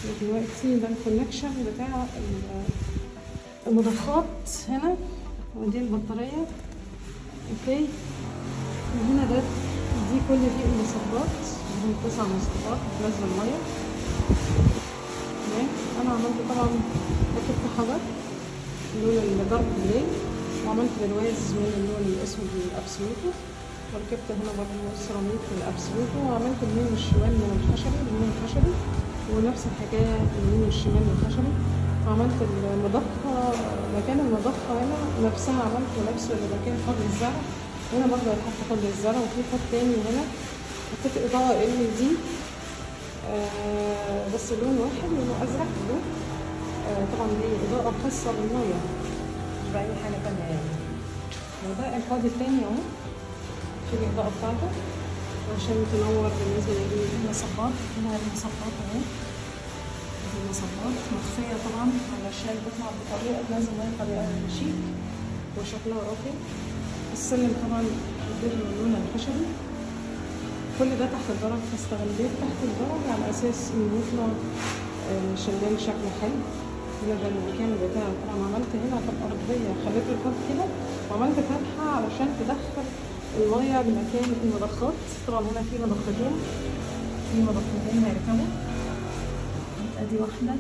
دلوقتي ده الكونكشن بتاع ال- المضخات هنا ودي البطارية اوكي وهنا ده دي كل دي المصبات هم تسع مصبات بتنزل مية تمام انا عملت طبعا ركبت حجر اللون الدارك جراي وعملت برواز من اللون الاسود الابسولوتو وركبت هنا برضه سيراميك من الابسولوتو وعملت اليمين والشمال من الخشبي اليمين الخشبي ونفس الحكاية اليمين والشمال من الخشبي وعملت المضخة مكان المضخة هنا نفسها عملت نفس مكان حوض الزرع هنا برضه هتحط حوض الزرع وفي حوض تاني هنا حطيت إضاءة ال دي آه بس لون واحد لونه أزرق ده آه طبعا دي إضاءة خاصة بالمية مش بأي حاجة تانية يعني وده الحوض التاني أهو في الإضاءة بتاعته عشان تنور بالنسبة للمصبات هنا المصبات أهو دي المصبات مخفية طبعا علشان تطلع بطريقة لازم هي طريقة شيك وشكلها راقي السلم طبعا اديله اللون الخشبي كل ده تحت الدرج فاستغليت تحت الدرج على اساس انه يطلع آه، شلال شكله حلو هنا ده المكان بتاعه طبعا عملت هنا في الارضيه خليت الخط كده وعملت فتحه علشان تدخل الميه بمكان المضخات طبعا هنا في مضختين في مضختين هيركبوا ادي واحده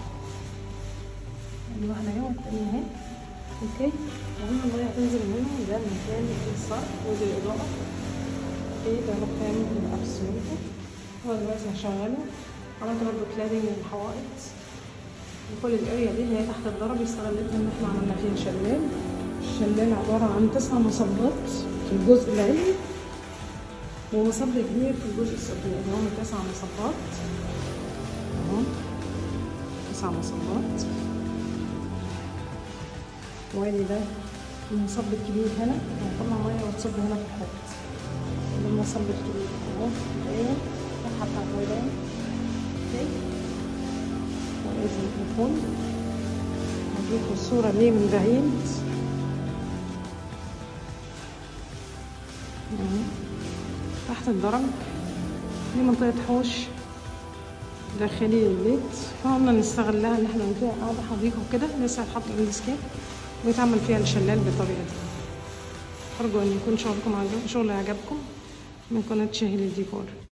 ادي واحده اهي والتانيه اهي اوكي وهنا الميه هتنزل من هنا ده مكان الصرف ودي الاضاءه اوكي ده مكان الابسولوتو هو دلوقتي هشغله عملت برضه كلادنج للحوائط وكل الاريا دي اللي هي تحت الدرج استغلتها ان احنا عملنا فيها شلال الشلال عبارة عن تسع مصبات في الجزء العلوي ومصب كبير في الجزء السفلي اللي هم تسع مصبات اهو تسع مصبات وادي ده المصب الكبير هنا هنطلع ميه وتصب هنا في الحوض ده المصب الكبير اهو ايوه الفتحه بتاعت الميدان اوكي وادي الميكروفون هجيب الصورة ليه من بعيد اهو. تحت الدرج دي منطقة حوش داخلي البيت فقلنا نستغلها ان احنا فيها قاعدة حديقة وكده لسه هتحط الاندسكيب ويتعمل فيها الشلال بالطريقة دي أرجو أن يكون شغلكم عجب شغل عجبكم من قناة شاهي للديكور